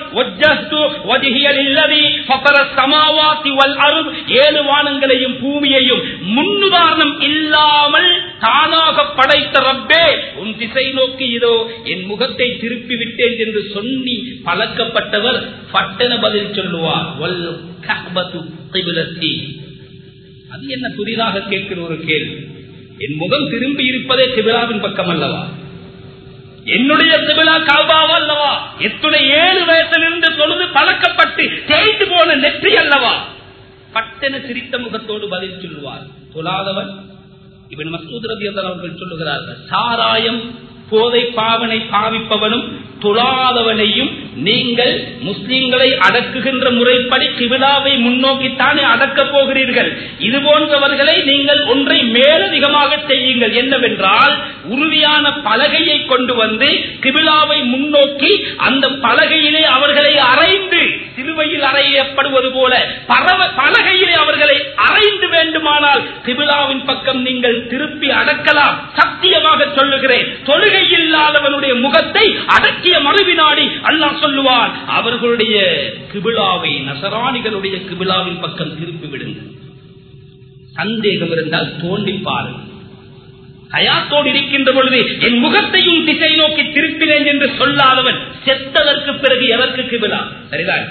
ஏழு வானங்களையும் பூமியையும் முன்னுதாரணம் இல்லாமல் தானாக படைத்த ரப்பே உன் திசை நோக்கி இதோ என் முகத்தை திருப்பி விட்டேன் என்று சொல்லி பழக்கப்பட்டவர் பட்டன பதில் சொல்லுவார் வல் கஹ்பத்து கிபிலத்தி அது என்ன புதிதாக கேட்கிற ஒரு கேள்வி என் முகம் திரும்பி இருப்பதே கிபிலாவின் பக்கம் அல்லவா என்னுடைய சிபிலா காபாவா அல்லவா எத்துணை ஏழு வயசிலிருந்து தொழுது பழக்கப்பட்டு தேய்த்து போன நெற்றி அல்லவா பட்டென சிரித்த முகத்தோடு பதில் சொல்லுவார் தொழாதவன் இவன் மசூத் ரபி அவர்கள் சொல்லுகிறார்கள் சாராயம் போதை பாவனை பாவிப்பவனும் தொழாதவனையும் நீங்கள் முஸ்லிம்களை அடக்குகின்ற முறைப்படி கிபிலாவை முன்னோக்கித்தானே அடக்கப் போகிறீர்கள் இது போன்றவர்களை நீங்கள் ஒன்றை மேலதிகமாக செய்யுங்கள் என்னவென்றால் உறுதியான பலகையை கொண்டு வந்து கிபிலாவை முன்னோக்கி அந்த பலகையிலே அவர்களை அரைந்து சிலுவையில் அறையப்படுவது போல பரவ பலகையிலே அவர்களை அரைந்து வேண்டுமானால் கிபிலாவின் பக்கம் நீங்கள் திருப்பி அடக்கலாம் சத்தியமாக சொல்லுகிறேன் தொழுகை இல்லாதவனுடைய முகத்தை அடக்கிய மறுவினாடி அல்லாஹ் சொல்லுவான் அவர்களுடைய கிபிலாவை நசராணிகளுடைய கிபிலாவின் பக்கம் திருப்பி விடுங்கள் சந்தேகம் இருந்தால் தோண்டி பாருங்கள் ஹயாத்தோடு இருக்கின்ற பொழுது என் முகத்தையும் திசை நோக்கி திருப்பினேன் என்று சொல்லாதவன் செத்ததற்கு பிறகு எதற்கு கிபிலா சரிதான்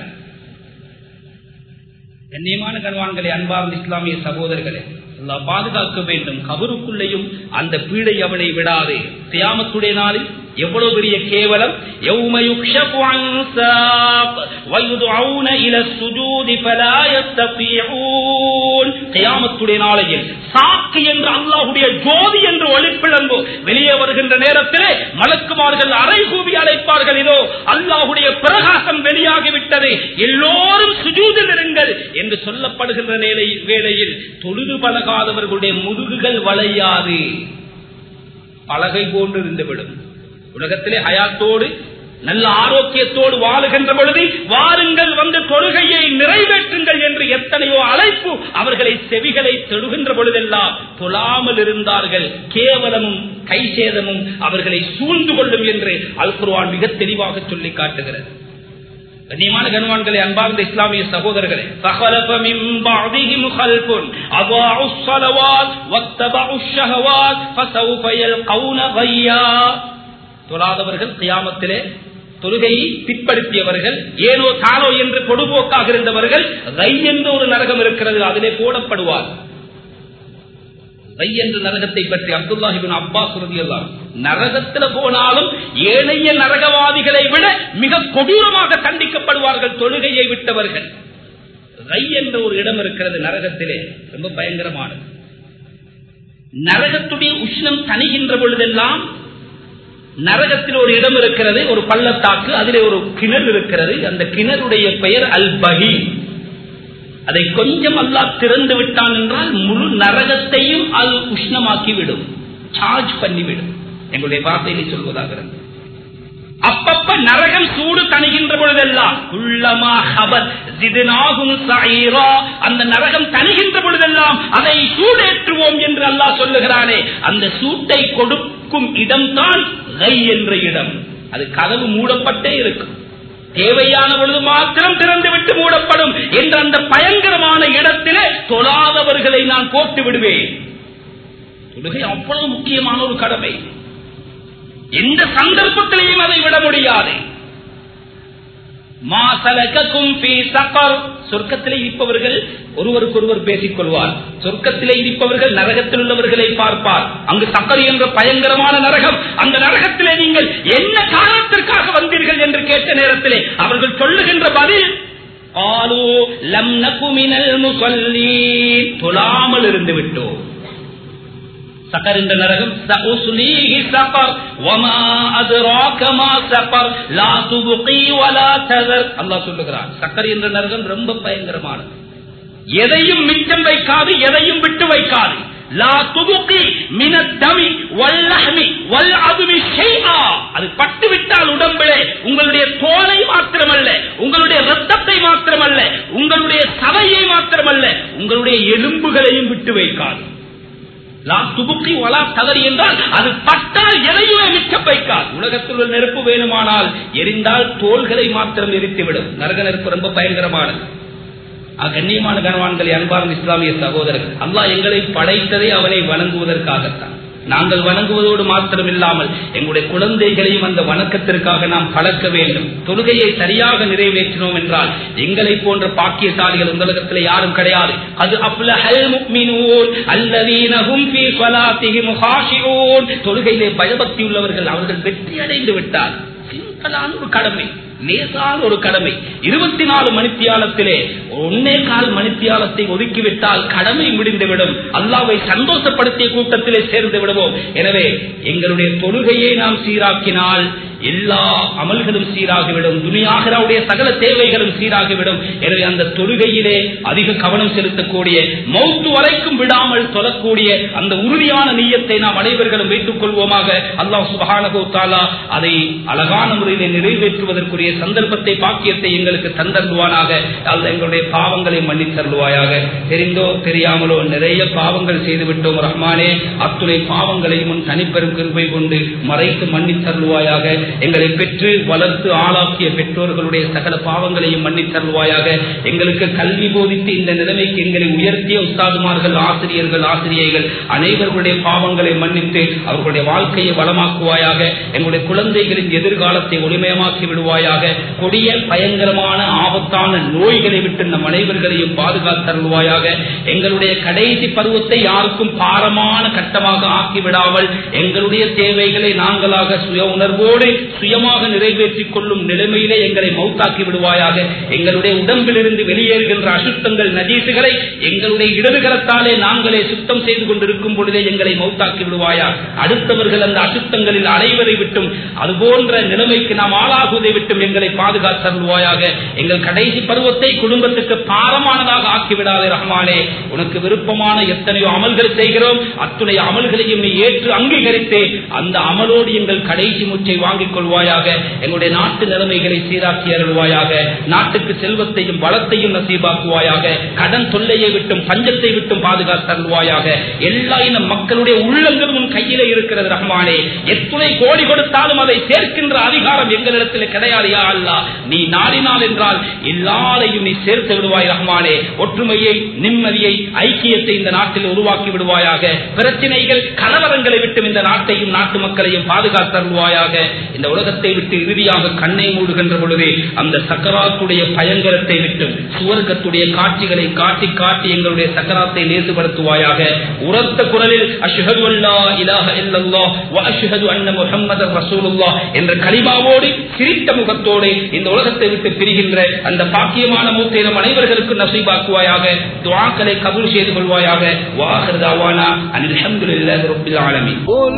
கண்ணியமான கண்வான்களே அன்பார்ந்த இஸ்லாமிய சகோதரர்களே அல்லாஹ் பாதுகாக்க வேண்டும் கபருக்குள்ளேயும் அந்த பீடை அவனை விடாது தியாமத்துடைய நாளில் எவ்வளவு பெரிய கேவலம் يَوْمَ يُكْشَفُ عَنْ سَاقٍ وَيُدْعَوْنَ إِلَى السُّجُودِ فَلَا يَسْتَطِيعُونَ கியாமத்துடைய நாளையில் சாக்கு என்று அல்லாஹ்வுடைய ஜோதி என்று ஒளிப்பிழம்பு வெளியே வருகின்ற நேரத்திலே மலக்குமார்கள் அறை கூவி அழைப்பார்கள் இதோ அல்லாஹ்வுடைய பிரகாசம் வெளியாகிவிட்டது எல்லோரும் சுஜூதில் இருங்கள் என்று சொல்லப்படுகின்ற நேரை- வேளையில் தொழுது பழகாதவர்களுடைய முதுகுகள் வளையாது பலகை போன்று இருந்துவிடும் உலகத்திலே ஹயாத்தோடு நல்ல ஆரோக்கியத்தோடு வாழுகின்ற பொழுது வாருங்கள் வந்து தொழுகையை நிறைவேற்றுங்கள் என்று எத்தனையோ அழைப்பு அவர்களை செவிகளை தொடுகின்ற பொழுதெல்லாம் தொழாமல் இருந்தார்கள் கேவலமும் கைசேதமும் அவர்களை சூழ்ந்து கொள்ளும் என்று அல் குர்ஆன் மிக தெளிவாக சொல்லி காட்டுகிறது கண்ணியமான கண்வான்களே அன்பார்ந்த இஸ்லாமிய சகோதரர்களே فَخَلَفَ مِن بَعْدِهِمْ خَلْفٌ أَضَاعُوا الصَّلَوَاتِ وَاتَّبَعُوا الشَّهَوَاتِ فَسَوْفَ يَلْقَوْنَ غَيًّا தொழாதவர்கள் கியாமத்திலே தொழுகையை பிற்படுத்தியவர்கள் ஏனோ தானோ என்று பொடுபோக்காக இருந்தவர்கள் ரை என்று ஒரு நரகம் இருக்கிறது அதிலே போடப்படுவார் ரை என்ற நரகத்தை பற்றி அப்துல்லாஹிபின் அப்பாஸ் ரதியல்லாஹு நரகத்துல போனாலும் ஏனைய நரகவாதிகளை விட மிக கொடூரமாக தண்டிக்கப்படுவார்கள் தொழுகையை விட்டவர்கள் ரை என்ற ஒரு இடம் இருக்கிறது நரகத்திலே ரொம்ப பயங்கரமானது நரகத்துடைய உஷ்ணம் தணிகின்ற பொழுதெல்லாம் நரகத்தில் ஒரு இடம் இருக்கிறது ஒரு பள்ளத்தாக்கு அதிலே ஒரு கிணறு இருக்கிறது அந்த கிணறுடைய பெயர் அல் பஹி அதை கொஞ்சம் அல்லாஹ் திறந்து விட்டான் என்றால் முழு நரகத்தையும் அது உஷ்ணமாக்கி விடும் சார்ஜ் பண்ணிவிடும் எங்களுடைய வார்த்தையிலே சொல்வதாக இருக்கு. அப்பப்ப நரகம் சூடு தணிகின்ற பொழுதெல்லாம் குள்ளமா ஹபத் ஜிதுனாகும் சஈரா அந்த நரகம் தணிகின்ற பொழுதெல்லாம் அதை சூடேற்றுவோம் என்று அல்லாஹ் சொல்லுகிறானே அந்த சூட்டை கொடுக்கும் இடம்தான் ரை என்ற இடம் அது கதவு மூடப்பட்டே இருக்கும் தேவையான பொழுது மாத்திரம் திறந்துவிட்டு மூடப்படும் என்ற அந்த பயங்கரமான இடத்திலே தொழாதவர்களை நான் போட்டு விடுவேன் தொழுகை அவ்வளவு முக்கியமான ஒரு கடமை எந்த சந்தர்ப்பத்திலையும் அதை விட முடியாது மாசலக்கும் சொர்க்கத்திலே இருப்பவர்கள் ஒருவருக்கொருவர் பேசிக் கொள்வார் சொர்க்கத்திலே இருப்பவர்கள் நரகத்தில் உள்ளவர்களை பார்ப்பார் அங்கு சக்கர் என்ற பயங்கரமான நரகம் அந்த நரகத்திலே நீங்கள் என்ன காரணத்திற்காக வந்தீர்கள் என்று கேட்ட நேரத்திலே அவர்கள் சொல்லுகின்ற பதில் ஆலோ லம் நகுமினல் முசல்லி தொழாமல் இருந்து விட்டோம் சகர் என்ற நரகம் சஉஸ்லீஹி சகர் வமா அத்ராக மா சகர் லா துப்கி வலா ததர் அல்லாஹ் சொல்லுகிறான் சக்கர் என்ற நரகம் ரொம்ப பயங்கரமானது எதையும் மிச்சம் வைக்காது எதையும் விட்டு வைக்காது லா துபுகி மினத்தமி வல்லஹமி வல் அதுமி ஷைஆ அது பட்டு விட்டால் உடம்பிலே உங்களுடைய தோலை மாத்திரமல்ல உங்களுடைய ரத்தத்தை மாத்திரமல்ல உங்களுடைய சதையை மாத்திரமல்ல உங்களுடைய எலும்புகளையும் விட்டு வைக்காது லா துபுக்கி வலா தகரி என்றால் அது பட்டால் எதையுமே மிச்சம் வைக்காது உலகத்தில் உள்ள நெருப்பு வேணுமானால் எரிந்தால் தோள்களை மாத்திரம் எரித்துவிடும் நரக நெருப்பு ரொம்ப பயங்கரமானது கண்ணியமான கனவான்களை அன்பார்ந்த இஸ்லாமிய சகோதரர்கள் அல்லாஹ் எங்களை படைத்ததை அவனை வணங்குவதற்காகத்தான் நாங்கள் வணங்குவதோடு மாத்திரம் இல்லாமல் எங்களுடைய குழந்தைகளையும் அந்த வணக்கத்திற்காக நாம் பழக்க வேண்டும் தொழுகையை சரியாக நிறைவேற்றினோம் என்றால் எங்களை போன்ற பாக்கியசாலிகள் இந்த உலகத்தில் யாரும் கிடையாது அது தொழுகையிலே பயபக்தி உள்ளவர்கள் அவர்கள் வெற்றி அடைந்து விட்டார் சிம்பிளான ஒரு கடமை லேசான ஒரு கடமை இருபத்தி நாலு மணித்தியாலத்திலே ஒன்னே கால் மணித்தியாலத்தை ஒதுக்கிவிட்டால் கடமை முடிந்துவிடும் அல்லாவை சந்தோஷப்படுத்திய கூட்டத்திலே சேர்ந்து விடுவோம் எனவே எங்களுடைய தொழுகையை நாம் சீராக்கினால் எல்லா அமல்களும் சீராகிவிடும் துணியாகராவுடைய சகல தேவைகளும் சீராகிவிடும் எனவே அந்த தொழுகையிலே அதிக கவனம் செலுத்தக்கூடிய மௌத்து வரைக்கும் விடாமல் சொல்லக்கூடிய அந்த உறுதியான நீயத்தை நாம் அனைவர்களும் வைத்துக் கொள்வோமாக அல்லாஹ் சுபஹானகோ தாலா அதை அழகான முறையிலே நிறைவேற்றுவதற்குரிய சந்தர்ப்பத்தை பாக்கியத்தை எங்களுக்கு தந்தருவானாக அல்ல எங்களுடைய பாவங்களை மன்னித்தருவாயாக தெரிந்தோ தெரியாமலோ நிறைய பாவங்கள் செய்துவிட்டோம் ரஹ்மானே அத்துணை பாவங்களையும் உன் தனிப்பெரும் கிருபை கொண்டு மறைத்து மன்னித்தருவாயாக எங்களை பெற்று வளர்த்து ஆளாக்கிய பெற்றோர்களுடைய சகல பாவங்களையும் மன்னித்தருள்வாயாக எங்களுக்கு கல்வி போதித்து இந்த நிலைமைக்கு எங்களை உயர்த்திய உஸ்தாதுமார்கள் ஆசிரியர்கள் ஆசிரியர்கள் அனைவர்களுடைய பாவங்களை மன்னித்து அவர்களுடைய வாழ்க்கையை வளமாக்குவாயாக எங்களுடைய குழந்தைகளின் எதிர்காலத்தை ஒளிமயமாக்கி விடுவாயாக கொடிய பயங்கரமான ஆபத்தான நோய்களை விட்டு நம் அனைவர்களையும் பாதுகாத்தருள்வாயாக எங்களுடைய கடைசி பருவத்தை யாருக்கும் பாரமான கட்டமாக ஆக்கிவிடாமல் எங்களுடைய தேவைகளை நாங்களாக சுய உணர்வோடு சுயமாக நிறைவேற்றிக் கொள்ளும் நிலைமையிலே எங்களை மௌத்தாக்கி விடுவாயாக எங்களுடைய உடம்பிலிருந்து வெளியேறுகின்ற அசுத்தங்கள் நஜீசுகளை எங்களுடைய இடதுகரத்தாலே நாங்களே சுத்தம் செய்து கொண்டிருக்கும் பொழுதே எங்களை மௌத்தாக்கி விடுவாயா அடுத்தவர்கள் அந்த அசுத்தங்களில் அலைவதை விட்டும் அதுபோன்ற நிலைமைக்கு நாம் ஆளாகுவதை விட்டும் எங்களை பாதுகாத்தருள்வாயாக எங்கள் கடைசி பருவத்தை குடும்பத்துக்கு பாரமானதாக ஆக்கிவிடாதே ரஹ்மானே உனக்கு விருப்பமான எத்தனையோ அமல்கள் செய்கிறோம் அத்துணை அமல்களையும் நீ ஏற்று அங்கீகரித்து அந்த அமலோடு எங்கள் கடைசி மூச்சை வாங்கிக் கொள்வாயாக எங்களுடைய நாட்டு நிலைமைகளை சீராக்கி அருள்வாயாக நாட்டுக்கு செல்வத்தையும் வளத்தையும் நசீபாக்குவாயாக கடன் தொல்லையை விட்டும் பஞ்சத்தை விட்டும் பாதுகாத்தருள்வாயாக எல்லா இன மக்களுடைய உள்ளங்களும் உன் கையிலே இருக்கிறது ரஹ்மானே எத்துணை கோடி கொடுத்தாலும் அதை சேர்க்கின்ற அதிகாரம் எங்களிடத்தில் கிடையாது யா அல்லா நீ நாடினால் என்றால் எல்லாரையும் நீ சேர்த்து விடுவாய் ரஹ்மானே ஒற்றுமையை நிம்மதியை ஐக்கியத்தை இந்த நாட்டில் உருவாக்கி விடுவாயாக பிரச்சனைகள் கலவரங்களை விட்டும் இந்த நாட்டையும் நாட்டு மக்களையும் பாதுகாத்தருள்வாயாக இந்த உலகத்தை விட்டு இறுதியாக கண்ணை மூடுகின்ற பொழுது அந்த சக்கராத்துடைய பயங்கரத்தை விட்டும் சுவர்க்கத்துடைய காட்சிகளை காட்டி காட்டி எங்களுடைய சக்கராத்தை லேசுபடுத்துவாயாக உரத்த குரலில் அஷ்ஹது அல்லா இலாஹ இல்லல்லாஹ் வ அஷ்ஹது அன்ன முஹம்மதர் ரசூலுல்லாஹ் என்ற கலிமாவோடு சிரித்த முகத்தோடு இந்த உலகத்தை விட்டு பிரிகின்ற அந்த பாக்கியமான மூத்தை நம் அனைவர்களுக்கும் நசீபாக்குவாயாக துஆக்களை கபூல் செய்து கொள்வாயாக வாஹிர் தாவானா அனில் அல்ஹம்துலில்லாஹி ரப்பில் ஆலமீன் قل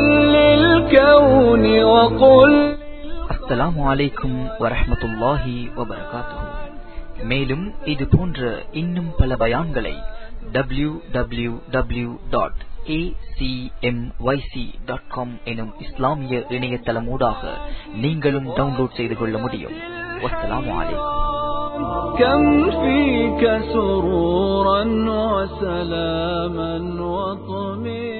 للكون وقل அஸ்ஸலாமு அலைக்கும் வரஹ்மத்துல்லாஹி வபரகாத்துஹு மேலும் இது போன்ற இன்னும் பல பயான்களை W W W dot dot com எனும் இஸ்லாமிய இணையதளமூடாக நீங்களும் டவுன்லோட் செய்து கொள்ள முடியும் வஸ்ஸலாமு அலைக்கும் كم فيك سرورا وسلاما وطمئنا